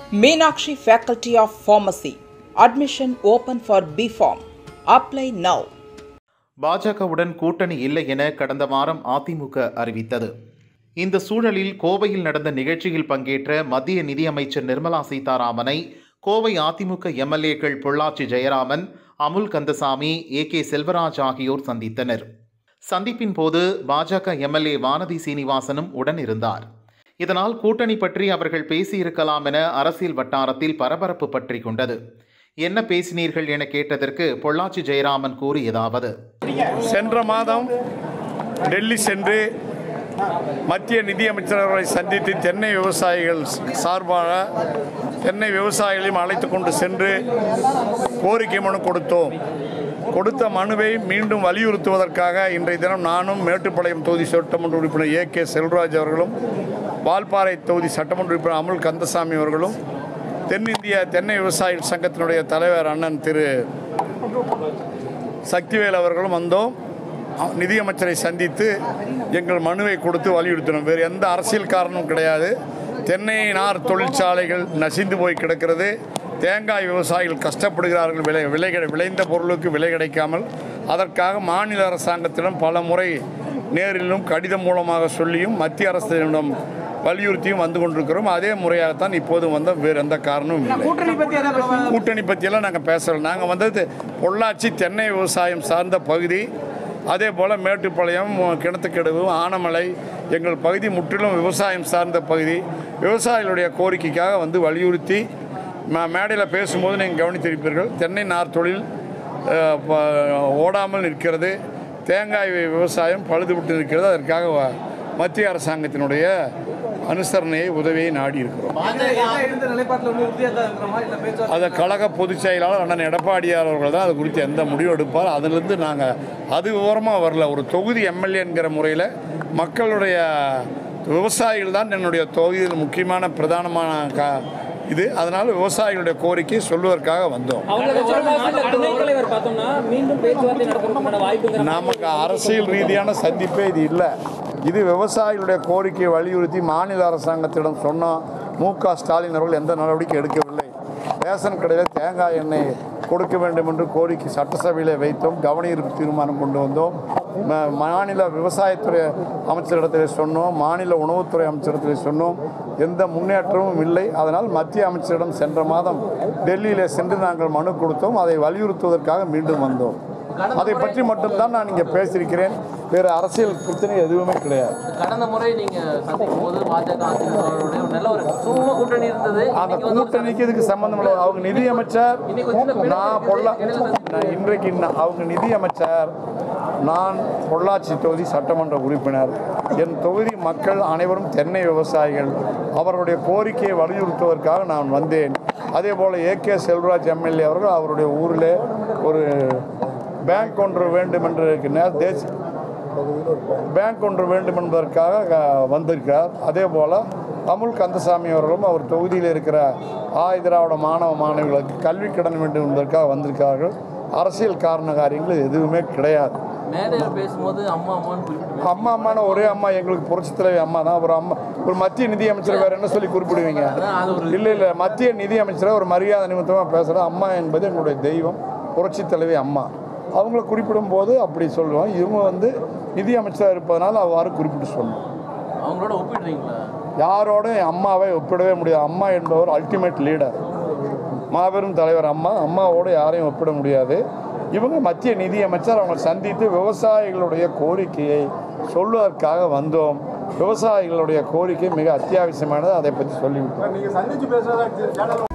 Meenakshi Faculty of Pharmacy. Admission open for BPharm. Apply now. பாஜகவுடன் கூட்டணி இல்லை என கடந்த வாரம் அதிமுக அறிவித்தது இந்த சூழலில் கோவையில் நடந்த நிகழ்ச்சியில் பங்கேற்ற மத்திய நிதியமைச்சர் நிர்மலா சீதாராமனை கோவை அதிமுக எம்எல்ஏக்கள் பொள்ளாச்சி ஜெயராமன் அமுல் கந்தசாமி ஏ கே செல்வராஜ் ஆகியோர் சந்தித்தனர் சந்திப்பின் போது பாஜக எம்எல்ஏ வானதி சீனிவாசனும் உடன் இருந்தார் இதனால் கூட்டணி பற்றி அவர்கள் பேசியிருக்கலாம் என அரசியல் வட்டாரத்தில் பரபரப்பு பற்றி கொண்டது என்ன பேசினீர்கள் என கேட்டதற்கு பொள்ளாச்சி ஜெயராமன் கூறியதாவது சென்ற மாதம் டெல்லி சென்று மத்திய நிதியமைச்சர் அவர்களை சந்தித்து தென்னை விவசாயிகள் சார்பாக தென்னை விவசாயிகளையும் அழைத்து கொண்டு சென்று கோரிக்கை மனு கொடுத்தோம் கொடுத்த மனுவை மீண்டும் வலியுறுத்துவதற்காக இன்றைய தினம் நானும் மேட்டுப்பாளையம் தொகுதி சட்டமன்ற உறுப்பினர் ஏ கே செல்வராஜ் அவர்களும் வால்பாறை தொகுதி சட்டமன்ற உறுப்பினர் அமுல் கந்தசாமி அவர்களும் தென்னிந்திய தென்னை விவசாயிகள் சங்கத்தினுடைய தலைவர் அண்ணன் திரு சக்திவேல் அவர்களும் வந்தோம் அ- நிதியமைச்சரை சந்தித்து எங்கள் மனுவை கொடுத்து வலியுறுத்தினோம் வேறு எந்த அரசியல் காரணமும் கிடையாது தென்னை நார் தொழிற்சாலைகள் நசிந்து போய் கிடக்கிறது தேங்காய் விவசாயிகள் கஷ்டப்படுகிறார்கள் விலை விலை கிடை- விளைந்த பொருளுக்கு விலை கிடைக்காமல் அதற்காக மாநில அரசாங்கத்திடம் பல முறை நேரிலும் கடிதம் மூலமாக சொல்லியும் மத்திய அரசிடம் வலியுறுத்தியும் வந்து கொண்டிருக்கிறோம் அதே முறையாகத்தான் இப்போது வந்த வேறு எந்த காரணமும் இல்லை கூட்டணி பத்தி எதாவது பேசுவீங்க கூட்டணி பற்றியெல்லாம் நாங்கள் பேசல நாங்கள் வந்தது பொள்ளாச்சி தென்னை விவசாயம் சார்ந்த பகுதி அதே போல் மேட்டுப்பாளையம் கிணத்துக்கடவு ஆனமலை எங்கள் பகுதி முற்றிலும் விவசாயம் சார்ந்த பகுதி விவசாயிகளுடைய கோரிக்கைக்காக வந்து வலியுறுத்தி ம- மேடையில் பேசும்போது நீங்கள் கவனித்திருப்பீர்கள் தென்னை நார் தொழில் அஹ், ப- ஓடாமல் நிற்கிறது தேங்காய் விவசாயம் பழுதுவிட்டு நிற்கிறது அதற்காக வ- மத்திய அரசாங்கத்தினுடைய அனுசரணையை உதவியை நாடி இருக்கிறோம் பாஜக இருந்த நிலைப்பாட்டில் வந்து உறுதியாக தான் இருக்கிறோமா இல்லை பேச்சுவார்த்தை அதை கழக பொதுச் செயலாளர் அண்ணன் எடப்பாடியார் அவர்கள் தான் அது குறித்து எந்த முடிவு எடுப்பார் அதிலிருந்து நாங்கள் அது விவரமாக வரல ஒரு தொகுதி எம்எல்ஏங்கிற முறையில் மக்களுடைய விவசாயிகள் தான் என்னுடைய தொகுதியில் முக்கியமான பிரதானமான கா இது அதனால் விவசாயிகளுடைய கோரிக்கையை சொல்வதற்காக வந்தோம் அவங்களோட ஒரு மாநில துணைத் தலைவர் பார்த்தோம்னா மீண்டும் பேச்சுவார்த்தை நடத்துறதுக்கான வாய்ப்புங்கிற மாதிரி நமக்கு அரசியல் ரீதியான சந்திப்பே இது இல்லை இது விவசாயிகளுடைய கோரிக்கையை வலியுறுத்தி மாநில அரசாங்கத்திடம் சொன்னோம் மு க ஸ்டாலின் அவர்கள் எந்த நடவடிக்கை எடுக்கவில்லை ரேஷன் கடையில் தேங்காய் எண்ணெய் கொடுக்க வேண்டும் என்று கோரிக்கை சட்டசபையில் வைத்தோம் கவனஈர்ப்பு தீர்மானம் கொண்டு வந்தோம் ம- மாநில விவசாயத்துறை அமைச்சரிடத்தில் சொன்னோம் மாநில உணவுத்துறை அமைச்சரிடத்தில் சொன்னோம் எந்த முன்னேற்றமும் இல்லை அதனால் மத்திய அமைச்சரிடம் சென்ற மாதம் டெல்லியில் சென்று நாங்கள் மனு கொடுத்தோம் அதை வலியுறுத்துவதற்காக மீண்டும் வந்தோம் அதை பற்றி மட்டும்தான் நான் இங்கே பேசியிருக்கிறேன் வேறு அரசியல் பிரச்சனை எதுவுமே கிடையாது கடந்த முறை நீங்க சந்திக்கும் போது பாஜக அதிமுகவுடைய ஒரு நல்ல ஒரு சுமூக கூட்டணி இருந்தது அந்த இன்னைக்கு வந்து ஒரு கூட்டணிக்கு இதுக்கு சம்பந்தம் இல்லை அவங்க நிதியமைச்சர் இன்னைக்கு ஒரு சின்ன பிளவு நான் பொள்ளா நான் இன்றைக்கு நான் அவங்க நிதியமைச்சர் நான் பொள்ளாச்சி தொகுதி சட்டமன்ற உறுப்பினர் என் தொகுதி மக்கள் அனைவரும் தென்னை விவசாயிகள் அவர்களுடைய கோரிக்கையை வலியுறுத்துவதற்காக நான் வந்தேன் அதே போல் ஏ கே செல்வராஜ் எம்எல்ஏ அவர்கள் அவருடைய ஊரில் ஒரு பேங்க் ஒன்று வேண்டும் என்று நே- தேசிய பேங்க் ஒன்று வேண்டும் என்பதற்காக அஹ், வந்திருக்கிறார் அதே போல் அமுல் கந்தசாமி அவர்களும் அவர் தொகுதியில் இருக்கிற ஆய் திராவிட மாணவ மாணவிகளுக்கு கல்வி கடன் வேண்டும் என்பதற்காக வந்திருக்கிறார்கள் அரசியல் காரண காரியங்கள் எதுவுமே கிடையாது மேடையில் பேசும்போது அம்மா அம்மான்னு குறிப்பிட்டு அம்மா அம்மான ஒரே அம்மா எங்களுக்கு புரட்சி தலைவி அம்மா தான் ஒரு அம்மா ஒரு மத்திய நிதி அமைச்சர் வேறு என்ன சொல்லி குறிப்பிடுவீங்க அது ஒரு இல்லை இல்லை மத்திய நிதி அமைச்சரை ஒரு மரியாதை நிமித்தமாக பேசுகிறேன் அம்மா என்பது எங்களுடைய தெய்வம் புரட்சி தலைவி அம்மா அவங்கள குறிப்பிடும் போது அப்படி சொல்லுவோம் இவங்க வந்து நிதி அமைச்சராக இருப்பதனால அவ்வாறு குறிப்பிட்டு சொல்லணும் அவங்களோட ஒப்பிடுறீங்களா யாரோடும் அம்மாவை ஒப்பிடவே முடியாது அம்மா என்பவர் அல்டிமேட் லீடர் மாபெரும் தலைவர் அம்மா அம்மாவோடு யாரையும் ஒப்பிட முடியாது இவங்க மத்திய நிதி அமைச்சர் அவங்களை சந்தித்து விவசாயிகளுடைய கோரிக்கையை சொல்வதற்காக வந்தோம் விவசாயிகளுடைய கோரிக்கை மிக அத்தியாவசியமானது அதை பற்றி சொல்லிவிட்டோம் நீங்க சந்திச்சு பேசுறதா